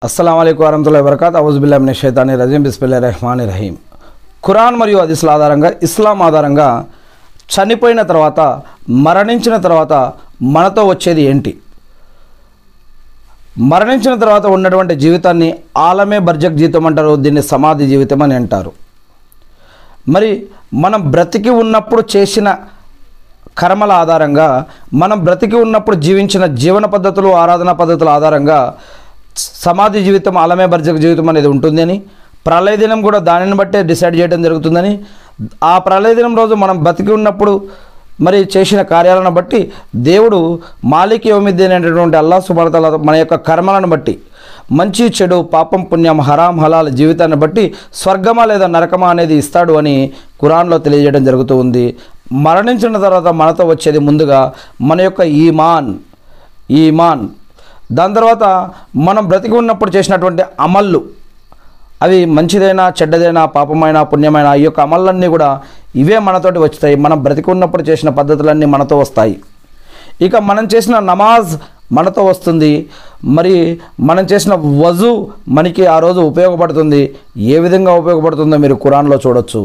అస్సలం అయికు వరహతుల్లా వరకాత్ అవుజుబిల్లామిన షైతాని రజీం బిస్మిల్లా రెహమాన్ రహీం ఖురాన్ మరియు హదీసుల ఆధారంగా ఇస్లాం ఆధారంగా చనిపోయిన తర్వాత మరణించిన తర్వాత మనతో వచ్చేది ఏంటి మరణించిన తర్వాత ఉన్నటువంటి జీవితాన్ని ఆలమే బర్జక్ జీవితం అంటారు దీన్ని సమాధి జీవితం అని అంటారు మరి మనం బ్రతికి ఉన్నప్పుడు చేసిన కర్మల ఆధారంగా మనం బ్రతికి ఉన్నప్పుడు జీవించిన జీవన పద్ధతులు ఆరాధన పద్ధతుల ఆధారంగా సమాధి జీవితం ఆలమే బర్జక్ జీవితం అనేది ఉంటుందని ప్రళయ దినం కూడా దానిని బట్టే డిసైడ్ చేయడం జరుగుతుందని ఆ ప్రళయ దినం రోజు మనం బతికి ఉన్నప్పుడు మరి చేసిన కార్యాలను బట్టి దేవుడు మాలిక్ యోమిద్దీన్ అనేటటువంటి అల్లా సుబడతల మన యొక్క కర్మలను బట్టి మంచి చెడు పాపం పుణ్యం హరాం హలాల జీవితాన్ని బట్టి స్వర్గమా లేదా నరకమా అనేది ఇస్తాడు అని కురాన్లో తెలియజేయడం జరుగుతూ ఉంది మరణించిన తర్వాత మనతో వచ్చేది ముందుగా మన యొక్క ఈమాన్ ఈమాన్ దాని తర్వాత మనం బ్రతికి ఉన్నప్పుడు చేసినటువంటి అమళ్ళు అవి మంచిదైనా చెడ్డదైనా పాపమైన పుణ్యమైన ఈ యొక్క అమళ్ళన్నీ కూడా ఇవే మనతోటి వస్తాయి మనం బ్రతికి ఉన్నప్పుడు చేసిన పద్ధతులన్నీ మనతో వస్తాయి ఇక మనం చేసిన నమాజ్ మనతో వస్తుంది మరి మనం చేసిన వజు మనకి ఆ రోజు ఉపయోగపడుతుంది ఏ విధంగా ఉపయోగపడుతుందో మీరు ఖురాన్లో చూడొచ్చు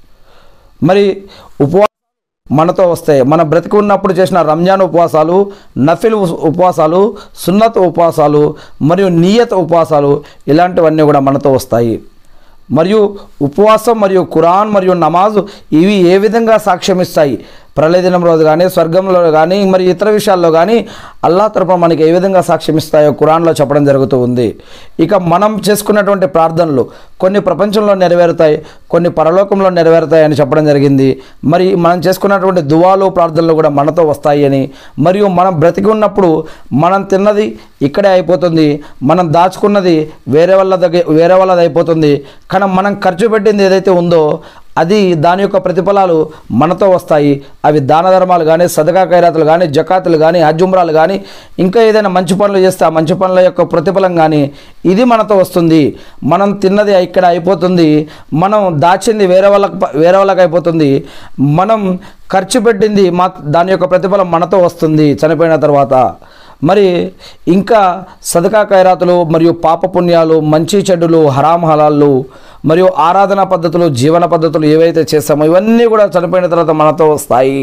మరి ఉపవా మనతో వస్తాయి మన బ్రతికి ఉన్నప్పుడు చేసిన రంజాన్ ఉపవాసాలు నఫిల్ ఉస్- ఉపవాసాలు సున్నత్ ఉపవాసాలు మరియు నియత్ ఉపవాసాలు ఇలాంటివన్నీ కూడా మనతో వస్తాయి మరియు ఉపవాసం మరియు ఖురాన్ మరియు నమాజ్ ఇవి ఏ విధంగా సాక్ష్యం ఇస్తాయి ప్రళయ దినం రోజు కానీ స్వర్గంలో కానీ మరి ఇతర విషయాల్లో కానీ అల్లా తరపున మనకి ఏ విధంగా సాక్ష్యం ఇస్తాయో ఖురాన్లో చెప్పడం జరుగుతూ ఉంది ఇక మనం చేసుకున్నటువంటి ప్రార్థనలు కొన్ని ప్రపంచంలో నెరవేరుతాయి కొన్ని పరలోకంలో నెరవేరుతాయి అని చెప్పడం జరిగింది మరి మనం చేసుకున్నటువంటి దువాలు ప్రార్థనలు కూడా మనతో వస్తాయి అని మరియు మనం బ్రతికి ఉన్నప్పుడు మనం తిన్నది ఇక్కడే అయిపోతుంది మనం దాచుకున్నది వేరే వాళ్ళ దగ్గర వేరే వాళ్ళది అయిపోతుంది కానీ మనం ఖర్చు పెట్టింది ఏదైతే ఉందో అది దాని యొక్క ప్రతిఫలాలు మనతో వస్తాయి అవి దాన ధర్మాలు కానీ సదకా ఖైరాతులు కానీ జకాతులు కానీ హజ్జుమ్రాలు కానీ ఇంకా ఏదైనా మంచి పనులు చేస్తే ఆ మంచి పనుల యొక్క ప్రతిఫలం కానీ ఇది మనతో వస్తుంది మనం తిన్నది ఇక్కడ అయిపోతుంది మనం దాచింది వేరే వాళ్ళకి ప- వేరే వాళ్ళకి అయిపోతుంది మనం ఖర్చు పెట్టింది మా దాని యొక్క ప్రతిఫలం మనతో వస్తుంది చనిపోయిన తర్వాత మరి ఇంకా సదకా ఖైరాతులు మరియు పాప పుణ్యాలు మంచి చెడులు హరాం హలాళ్ళు మరియు ఆరాధన పద్ధతులు జీవన పద్ధతులు ఏవైతే చేస్తామో ఇవన్నీ కూడా చనిపోయిన తర్వాత మనతో వస్తాయి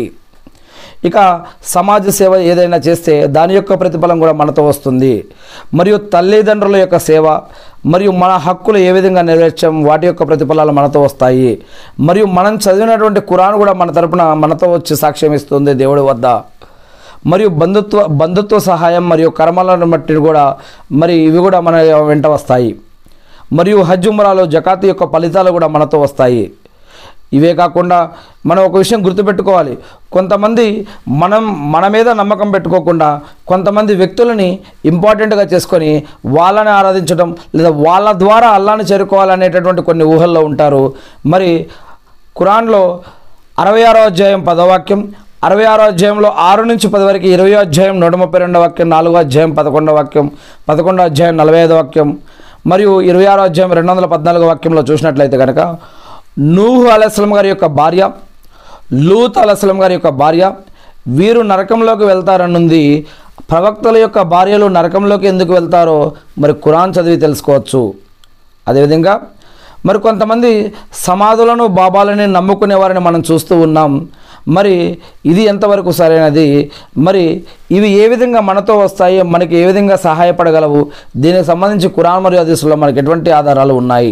ఇక సమాజ సేవ ఏదైనా చేస్తే దాని యొక్క ప్రతిఫలం కూడా మనతో వస్తుంది మరియు తల్లిదండ్రుల యొక్క సేవ మరియు మన హక్కులు ఏ విధంగా నెరవేర్చాం వాటి యొక్క ప్రతిఫలాలు మనతో వస్తాయి మరియు మనం చదివినటువంటి కురాన్ కూడా మన తరపున మనతో వచ్చి సాక్ష్యం ఇస్తుంది దేవుడి వద్ద మరియు బంధుత్వ బంధుత్వ సహాయం మరియు కర్మలను బట్టి కూడా మరి ఇవి కూడా మన వెంట వస్తాయి మరియు హజ్ ఉమ్రాలో జకాత్ యొక్క ఫలితాలు కూడా మనతో వస్తాయి ఇవే కాకుండా మనం ఒక విషయం గుర్తుపెట్టుకోవాలి కొంతమంది మనం మన మీద నమ్మకం పెట్టుకోకుండా కొంతమంది వ్యక్తులని ఇంపార్టెంట్గా చేసుకొని వాళ్ళని ఆరాధించడం లేదా వాళ్ళ ద్వారా అల్లాని చేరుకోవాలనేటటువంటి కొన్ని ఊహల్లో ఉంటారు మరి ఖురాన్లో అరవై ఆరో అధ్యాయం పదవాక్యం అరవై ఆరో అధ్యాయంలో ఆరు నుంచి పది వరకు ఇరవై అధ్యాయం నూట ముప్పై రెండో వాక్యం నాలుగో అధ్యాయం పదకొండో వాక్యం పదకొండో అధ్యాయం నలభై ఐదో వాక్యం మరియు ఇరవై ఆరో అధ్యాయం రెండు వందల పద్నాలుగో వాక్యంలో చూసినట్లయితే కనుక నూహు అలస్లం గారి యొక్క భార్య లూత్ అలస్లం గారి యొక్క భార్య వీరు నరకంలోకి వెళ్తారనుంది ప్రవక్తల యొక్క భార్యలు నరకంలోకి ఎందుకు వెళ్తారో మరి ఖురాన్ చదివి తెలుసుకోవచ్చు అదేవిధంగా మరి కొంతమంది సమాధులను బాబాలని నమ్ముకునే వారిని మనం చూస్తూ ఉన్నాం మరి ఇది ఎంతవరకు సరైనది మరి ఇవి ఏ విధంగా మనతో వస్తాయి మనకి ఏ విధంగా సహాయపడగలవు దీనికి సంబంధించి కురాన్ మరియు హదీసులో మనకి ఎటువంటి ఆధారాలు ఉన్నాయి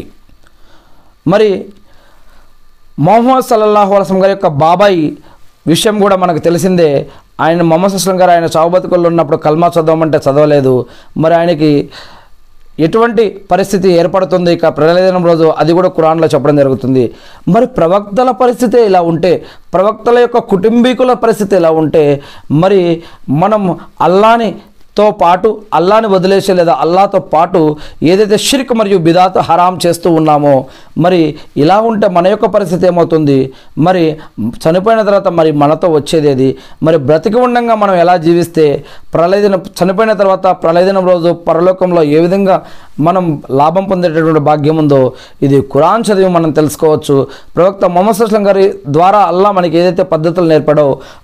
మరి మొహమ్మద్ సల్లల్లాహు అలసం గారి యొక్క బాబాయి విషయం కూడా మనకు తెలిసిందే ఆయన మొహమ్మద్ అస్లం గారు ఆయన చావు బతుకుల్లో ఉన్నప్పుడు కల్మా చదవమంటే చదవలేదు మరి ఆయనకి ఎటువంటి పరిస్థితి ఏర్పడుతుంది ఇక ప్రళయదినం రోజు అది కూడా ఖురాన్లో చెప్పడం జరుగుతుంది మరి ప్రవక్తల పరిస్థితి ఇలా ఉంటే ప్రవక్తల యొక్క కుటుంబీకుల పరిస్థితి ఇలా ఉంటే మరి మనం అల్లాని తో పాటు అల్లాని వదిలేసే లేదా అల్లాతో పాటు ఏదైతే షిర్క్ మరియు బిదాత్ హరాం చేస్తూ ఉన్నామో మరి ఇలా ఉంటే మన యొక్క పరిస్థితి ఏమవుతుంది మరి చనిపోయిన తర్వాత మరి మనతో వచ్చేదేది మరి బ్రతికి ఉండంగా మనం ఎలా జీవిస్తే ప్రళయదినం చనిపోయిన తర్వాత ప్రళయదినం రోజు పరలోకంలో ఏ విధంగా మనం లాభం పొందేటటువంటి భాగ్యం ఉందో ఇది ఖురాన్ చదివి మనం తెలుసుకోవచ్చు ప్రవక్త మొహమ్మద్ అస్లం గారి ద్వారా అల్లా మనకి ఏదైతే పద్ధతులు నేర్పడో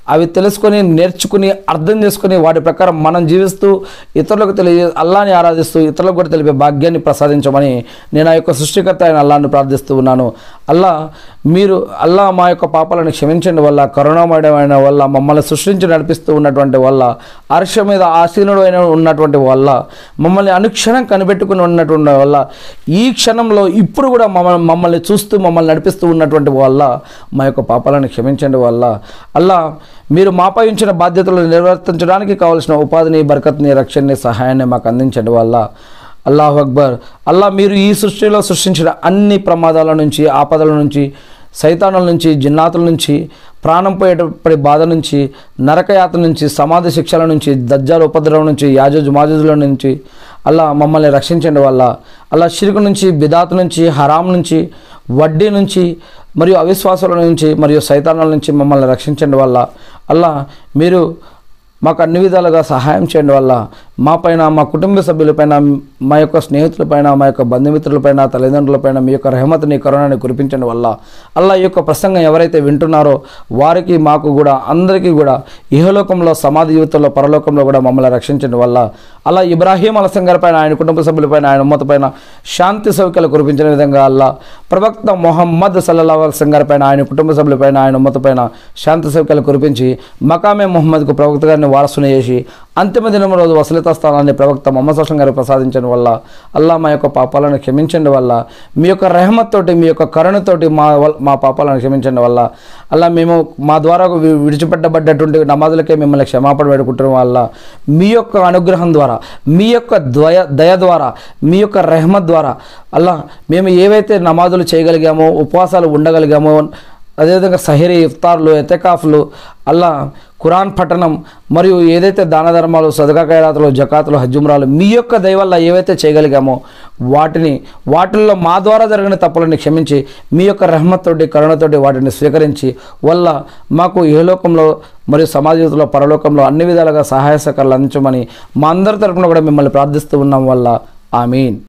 అవి తెలుసుకొని నేర్చుకుని అర్థం చేసుకుని వాటి ప్రకారం మనం జీవిస్తూ ఇతరులకు తెలియ అల్లాని ఆరాధిస్తూ ఇతరులకు కూడా తెలిపే భాగ్యాన్ని ప్రసాదించమని నేను ఆ యొక్క సృష్టికర్త అయిన అల్లాని ప్రార్థిస్తూ ఉన్నాను అల్లా మీరు అల్లా మా యొక్క పాపాలను క్షమించండి వల్ల కరుణామయమైన వల్ల మమ్మల్ని సృష్టించి నడిపిస్తూ ఉన్నటువంటి వల్ల అర్ష మీద ఆసీనుడు అయిన ఉన్నటువంటి వల్ల మమ్మల్ని అనుక్షణం కనిపెట్టుకుని ఉన్నటువంటి వల్ల ఈ క్షణంలో ఇప్పుడు కూడా మమ్మల్ని మమ్మల్ని చూస్తూ మమ్మల్ని నడిపిస్తూ ఉన్నటువంటి వల్ల మా యొక్క పాపాలను క్షమించండి వల్ల అల్లా మీరు మాపై ఉంచిన బాధ్యతలు నిర్వర్తించడానికి కావలసిన ఉపాధిని బరకత్ని రక్షణని సహాయాన్ని మాకు అందించండి వల్ల అల్లాహ్ అక్బర్ అల్లా మీరు ఈ సృష్టిలో సృష్టించిన అన్ని ప్రమాదాల నుంచి ఆపదల నుంచి సైతానుల నుంచి జిన్నాతుల నుంచి ప్రాణం పోయేటప్పటి బాధ నుంచి నరకయాత్ర నుంచి సమాధి శిక్షల నుంచి దజ్జాల ఉపద్రవం నుంచి యాజుజ్ మాజుజుల నుంచి అల్లా మమ్మల్ని రక్షించండి వల్ల అల్లా షిరుకు నుంచి బిదాత్ నుంచి హరాం నుంచి వడ్డీ నుంచి మరియు అవిశ్వాసాల నుంచి మరియు సైతానాల నుంచి మమ్మల్ని రక్షించండి వల్ల అల్లా మీరు మాకు అన్ని విధాలుగా సహాయం చేయండి వల్ల మా పైన మా కుటుంబ సభ్యులపైన మా యొక్క స్నేహితులపైన మా యొక్క బంధుమిత్రులపైన తల్లిదండ్రులపైన మీ యొక్క రహమతిని కరుణని కురిపించండి వల్ల అల్లా ఈ యొక్క ప్రసంగం ఎవరైతే వింటున్నారో వారికి మాకు కూడా అందరికీ కూడా ఇహలోకంలో సమాధి జీవితంలో పరలోకంలో కూడా మమ్మల్ని రక్షించండి వల్ల అలా ఇబ్రాహీం అలసంగర్ పైన ఆయన కుటుంబ సభ్యులపైన ఆయన ఉమ్మతపైన శాంతి సౌఖ్యాలు కురిపించిన విధంగా అల్లా ప్రవక్త మొహమ్మద్ సల్లల్లా అలసంగర్ పైన ఆయన కుటుంబ సభ్యులపైన ఆయన ఉమ్మతపైన శాంతి సౌఖ్యాలు కురిపించి మకామే మొహమ్మద్కు ప్రవక్త గారిని వారసుని చేసి అంతిమ దినం రోజు వసలిత స్థానాన్ని ప్రవక్త మొహమ్మద్ సల్లం గారు ప్రసాదించడం వల్ల అల్లా మా యొక్క పాపాలను క్షమించండి వల్ల మీ యొక్క రెహమత్ తోటి మీ యొక్క కరుణతోటి మా వల్- మా పాపాలను క్షమించండి వల్ల అల్లా మేము మా ద్వారా వి- విడిచిపెట్టబడ్డటువంటి నమాజులకే మిమ్మల్ని క్షమాపణ వేడుకుంటున్న వల్ల మీ యొక్క అనుగ్రహం ద్వారా మీ యొక్క ద్వయ దయ ద్వారా మీ యొక్క రెహమత్ ద్వారా అల్లా మేము ఏవైతే నమాజులు చేయగలిగామో ఉపవాసాలు ఉండగలిగామో అదేవిధంగా సహిరి ఇఫ్తార్లు ఎతకాఫ్లు అల్లా ఖురాన్ పఠనం మరియు ఏదైతే దాన ధర్మాలు సదకా ఖైరాతులు జకాతులు హజ్జుమ్రాలు మీ యొక్క దయ వల్ల ఏవైతే చేయగలిగామో వాటిని వాటిల్లో మా ద్వారా జరిగిన తప్పులని క్షమించి మీ యొక్క రెహమత్తోటి కరుణతోటి వాటిని స్వీకరించి వల్ల మాకు ఇహలోకంలో మరియు సమాజంలో పరలోకంలో అన్ని విధాలుగా సహాయ సహకారాలు అందించమని మా అందరి తరపున కూడా మిమ్మల్ని ప్రార్థిస్తూ ఉన్నాం వల్ల ఆమీన్